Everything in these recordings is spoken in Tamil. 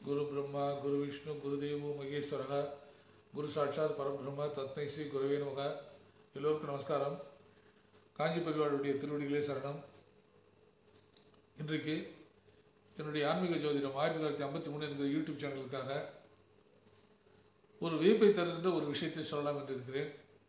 குரு பிரம்மா குரு விஷ்ணு குருதேவு மகேஸ்வரக குரு சாட்சாத் பரபிரம்ம தத்மை ஸ்ரீ குருவே நமக எல்லோருக்கும் நமஸ்காரம் காஞ்சி பெருவாளுடைய திருவடிகளே சரணம் இன்றைக்கு என்னுடைய ஆன்மீக ஜோதிடம் ஆயிரத்தி தொள்ளாயிரத்தி ஐம்பத்தி மூணு என்கிற யூடியூப் சேனலுக்காக ஒரு வியப்பை தருகின்ற ஒரு விஷயத்தை சொல்லலாம் என்று இருக்கிறேன்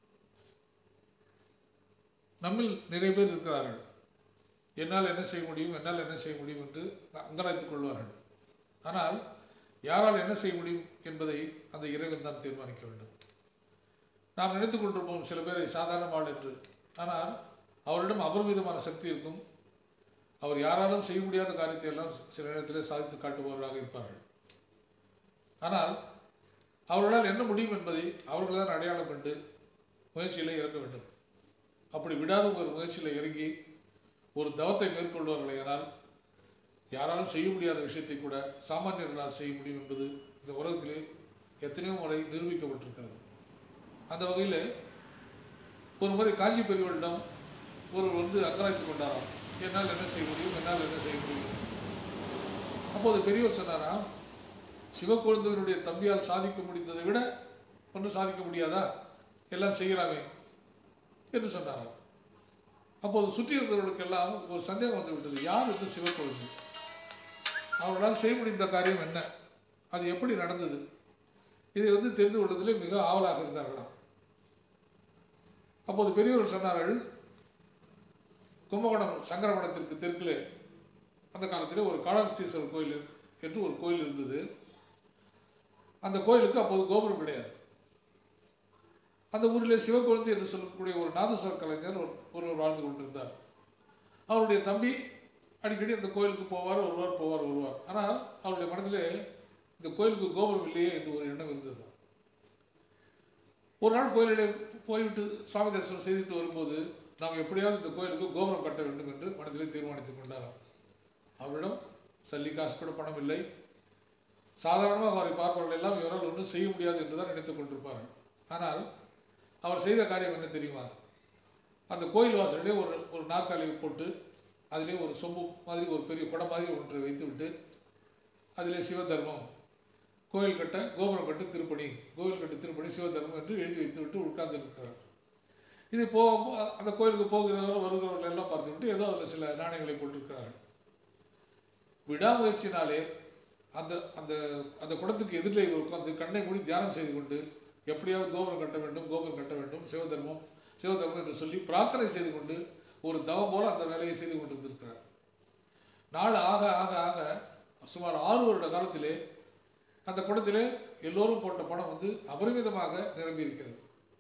நம்மில் நிறைய பேர் இருக்கிறார்கள் என்னால் என்ன செய்ய முடியும் என்னால் என்ன செய்ய முடியும் என்று அங்கராய்த்துக் கொள்வார்கள் ஆனால் யாரால் என்ன செய்ய முடியும் என்பதை அந்த இறைவன் தான் தீர்மானிக்க வேண்டும் நாம் நினைத்துக் கொண்டிருப்போம் சில பேரை சாதாரண ஆள் என்று ஆனால் அவரிடம் அபரிமிதமான சக்தி இருக்கும் அவர் யாராலும் செய்ய முடியாத காரியத்தை எல்லாம் சில நேரத்தில் சாதித்து காட்டுபவர்களாக இருப்பார்கள் ஆனால் அவர்களால் என்ன முடியும் என்பதை அவர்கள் தான் அடையாளம் கண்டு முயற்சியில் இறங்க வேண்டும் அப்படி விடாத ஒரு முயற்சியில் இறங்கி ஒரு தவத்தை மேற்கொள்வார்களேயானால் யாராலும் செய்ய முடியாத விஷயத்தை கூட சாமானியர்களால் செய்ய முடியும் என்பது இந்த உலகத்திலே எத்தனையோ முறை நிரூபிக்கப்பட்டிருக்கிறது அந்த வகையில் ஒரு முறை காஞ்சி பெரியவர்களிடம் ஒருவர் வந்து அங்கராய்த்து கொண்டாராம் என்னால் என்ன செய்ய முடியும் என்னால் என்ன செய்ய முடியும் அப்போது பெரியவர் சொன்னாராம் சிவக்குழந்தையினுடைய தம்பியால் சாதிக்க முடிந்ததை விட ஒன்றும் சாதிக்க முடியாதா எல்லாம் செய்யலாமே என்று சொன்னாராம் அப்போது சுற்றி இருந்தவர்களுக்கெல்லாம் ஒரு சந்தேகம் வந்து விட்டது யார் இந்த சிவக்குழந்தை அவர்களால் செய்ய முடிந்த காரியம் என்ன அது எப்படி நடந்தது இதை வந்து தெரிந்து கொள்வதிலே மிக ஆவலாக இருந்தார்களாம் அப்போது பெரியவர்கள் சொன்னார்கள் கும்பகோணம் சங்கரமடத்திற்கு தெற்கிலே அந்த காலத்தில் ஒரு காளகஸ்தீஸ்வரர் கோயில் என்று ஒரு கோயில் இருந்தது அந்த கோயிலுக்கு அப்போது கோபுரம் கிடையாது அந்த ஊரில் சிவக்குழந்தை என்று சொல்லக்கூடிய ஒரு நாதஸ்வர கலைஞர் ஒரு ஒருவர் வாழ்ந்து கொண்டிருந்தார் அவருடைய தம்பி அடிக்கடி அந்த கோயிலுக்கு போவார் வருவார் போவார் வருவார் ஆனால் அவருடைய மனதிலே இந்த கோயிலுக்கு கோபுரம் இல்லையே என்று ஒரு எண்ணம் இருந்தது ஒரு நாள் கோயிலிலே போய்விட்டு சுவாமி தரிசனம் செய்துட்டு வரும்போது நாம் எப்படியாவது இந்த கோயிலுக்கு கோபுரம் கட்ட வேண்டும் என்று மனதிலே தீர்மானித்துக் கொண்டாராம் அவரிடம் சல்லி காசு கூட பணம் இல்லை சாதாரணமாக அவரை பார்ப்பவர்கள் எல்லாம் இவரால் ஒன்றும் செய்ய முடியாது என்று தான் நினைத்துக் கொண்டிருப்பார்கள் ஆனால் அவர் செய்த காரியம் என்ன தெரியுமா அந்த கோயில் வாசலிலே ஒரு ஒரு நாற்காலியை போட்டு அதிலே ஒரு சொம்பு மாதிரி ஒரு பெரிய குடம் மாதிரி ஒன்றை வைத்துவிட்டு அதிலே சிவதர்மம் கோயில் கட்ட கோபுரம் கட்டு திருப்பணி கோயில் கட்டு திருப்பணி சிவதர்மம் என்று எழுதி வைத்துவிட்டு உட்கார்ந்திருக்கிறார் இது போ அந்த கோயிலுக்கு போகிறவர் வருகிறவர்கள் எல்லாம் பார்த்துவிட்டு ஏதோ அதில் சில நாணயங்களை போட்டிருக்கிறார்கள் விடாமுயற்சினாலே அந்த அந்த அந்த குடத்துக்கு எதிரிலே உட்கார்ந்து கண்ணை மூடி தியானம் செய்து கொண்டு எப்படியாவது கோபுரம் கட்ட வேண்டும் கோபுரம் கட்ட வேண்டும் சிவதர்மம் சிவதர்மம் என்று சொல்லி பிரார்த்தனை செய்து கொண்டு ஒரு தவம் போல அந்த வேலையை செய்து கொண்டிருந்திருக்கிறார் நாள் ஆக ஆக ஆக சுமார் ஆறு வருட காலத்திலே அந்த குடத்திலே எல்லோரும் போட்ட பணம் வந்து அபரிமிதமாக நிரம்பி இருக்கிறது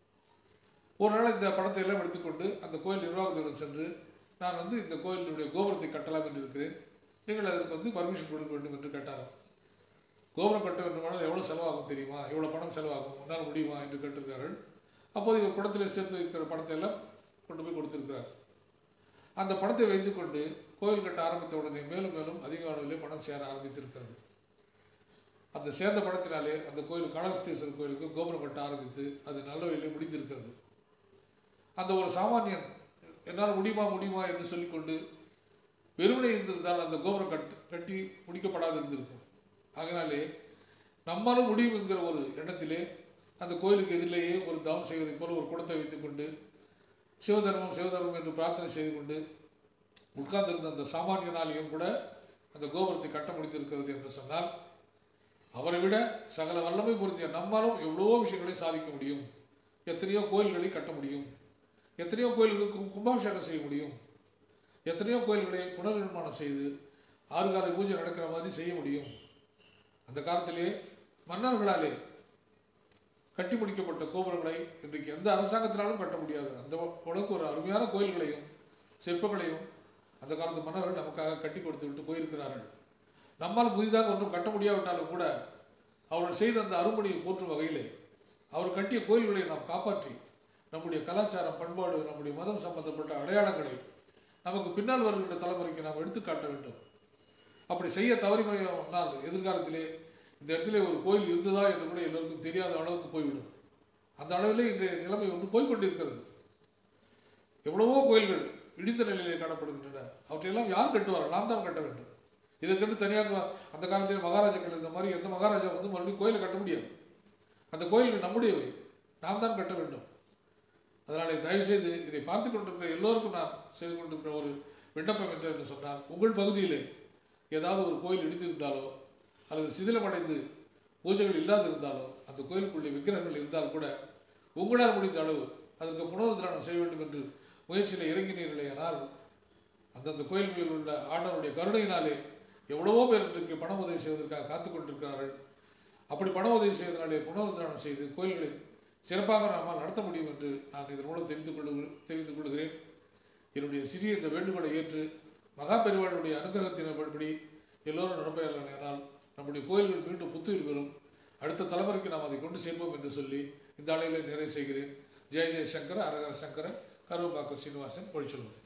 ஒரு நாள் இந்த பணத்தை எல்லாம் எடுத்துக்கொண்டு அந்த கோயில் நிர்வாகத்திடம் சென்று நான் வந்து இந்த கோயிலினுடைய கோபுரத்தை கட்டலாம் என்று இருக்கிறேன் நீங்கள் அதற்கு வந்து பர்மிஷன் கொடுக்க வேண்டும் என்று கேட்டாராம் கோபுரம் கட்ட வேண்டுமானால் எவ்வளோ செலவாகும் தெரியுமா எவ்வளோ பணம் செலவாகும் உன்னால் முடியுமா என்று கேட்டிருக்கார்கள் அப்போது இவர் குடத்தில் சேர்த்து வைக்கிற பணத்தை எல்லாம் கொண்டு போய் கொடுத்திருக்கிறார் அந்த பணத்தை வைத்துக்கொண்டு கோயில் கட்ட ஆரம்பித்த உடனே மேலும் மேலும் அதிக அளவிலே பணம் சேர ஆரம்பித்திருக்கிறது அந்த சேர்ந்த பணத்தினாலே அந்த கோயில் காளகஸ்தீஸ்வரர் கோயிலுக்கு கோபுரம் கட்ட ஆரம்பித்து அது நல்ல வழியிலே முடிந்திருக்கிறது அந்த ஒரு சாமானியன் என்னால் முடியுமா முடியுமா என்று சொல்லிக்கொண்டு வெறுமனை இருந்திருந்தால் அந்த கோபுரம் கட் கட்டி முடிக்கப்படாது இருந்திருக்கும் அதனாலே நம்மாலும் முடியும் என்கிற ஒரு எண்ணத்திலே அந்த கோயிலுக்கு எதிரிலேயே ஒரு தவம் செய்வதைப் போல ஒரு குடத்தை வைத்துக்கொண்டு சிவதர்மம் சிவதர்மம் என்று பிரார்த்தனை செய்து கொண்டு உட்கார்ந்திருந்த அந்த சாமானியனாலையும் கூட அந்த கோபுரத்தை கட்ட முடித்திருக்கிறது என்று சொன்னால் அவரை விட சகல வல்லமை பொருந்திய நம்மாலும் எவ்வளவோ விஷயங்களை சாதிக்க முடியும் எத்தனையோ கோயில்களை கட்ட முடியும் எத்தனையோ கோயில்களுக்கு கும்பாபிஷேகம் செய்ய முடியும் எத்தனையோ கோயில்களை புனர்நிர்மாணம் செய்து ஆறு கால பூஜை நடக்கிற மாதிரி செய்ய முடியும் அந்த காலத்திலே மன்னர்களாலே கட்டி முடிக்கப்பட்ட கோபுரங்களை இன்றைக்கு எந்த அரசாங்கத்தினாலும் கட்ட முடியாது அந்த அளவுக்கு ஒரு அருமையான கோயில்களையும் சிற்பங்களையும் அந்த காலத்து மன்னர்கள் நமக்காக கட்டி கொடுத்து விட்டு போயிருக்கிறார்கள் நம்மால் புதிதாக ஒன்றும் கட்ட முடியாவிட்டாலும் கூட அவர்கள் செய்த அந்த அருமணியை போற்றும் வகையிலே அவர் கட்டிய கோயில்களை நாம் காப்பாற்றி நம்முடைய கலாச்சாரம் பண்பாடு நம்முடைய மதம் சம்பந்தப்பட்ட அடையாளங்களை நமக்கு பின்னால் வருகின்ற தலைமுறைக்கு நாம் எடுத்துக்காட்ட வேண்டும் அப்படி செய்ய தவறிமையால் எதிர்காலத்திலே இந்த இடத்துல ஒரு கோயில் இருந்ததா என்று கூட எல்லோருக்கும் தெரியாத அளவுக்கு போய்விடும் அந்த அளவிலே இன்றைய நிலைமை ஒன்று போய்கொண்டிருக்கிறது எவ்வளவோ கோயில்கள் இடிந்த நிலையிலே காணப்படுகின்றன அவற்றையெல்லாம் யார் கட்டுவார்கள் நாம் தான் கட்ட வேண்டும் இதற்கென்று தனியாக அந்த காலத்தில் மகாராஜாக்கள் இந்த மாதிரி எந்த மகாராஜா வந்து மறுபடியும் கோயிலை கட்ட முடியாது அந்த கோயில் நம்முடையவை நாம் தான் கட்ட வேண்டும் அதனால் தயவுசெய்து இதை பார்த்து கொண்டிருக்கிற எல்லோருக்கும் நான் செய்து கொண்டிருக்கிற ஒரு விண்ணப்பம் என்று என்று சொன்னால் உங்கள் பகுதியிலே ஏதாவது ஒரு கோயில் இடிந்திருந்தாலோ அல்லது சிதிலமடைந்து பூஜைகள் இல்லாதிருந்தாலோ அந்த கோயிலுக்குள்ளே விக்கிரகங்கள் இருந்தால் கூட உங்களால் முடிந்த அளவு அதற்கு புனருத்தாரணம் செய்ய வேண்டும் என்று முயற்சியில் இறங்கினீர்களே ஆனால் அந்தந்த கோயில்களில் உள்ள ஆண்டவருடைய கருணையினாலே எவ்வளவோ பேர் இன்றைக்கு பண உதவி செய்வதற்காக காத்து கொண்டிருக்கிறார்கள் அப்படி பண உதவி செய்வதனாலே புனருத்தாரணம் செய்து கோயில்களை சிறப்பாக நம்மால் நடத்த முடியும் என்று நான் இதன் மூலம் தெரிந்து கொள்ளு தெரிவித்துக் கொள்கிறேன் என்னுடைய சிறிய இந்த வேண்டுகோளை ஏற்று மகா பெருவாளுடைய அனுகிரகத்தின்படி எல்லோரும் நடப்பேனால் நம்முடைய கோயில்கள் மீண்டும் புத்துயிர் பெறும் அடுத்த தலைமுறைக்கு நாம் அதை கொண்டு சேர்ப்போம் என்று சொல்லி இந்த அளவில் நிறைவு செய்கிறேன் ஜெய ஜெய சங்கர அரகர சங்கர கருவம்பாக்கம் சீனிவாசன் பொழிச்சொல்வது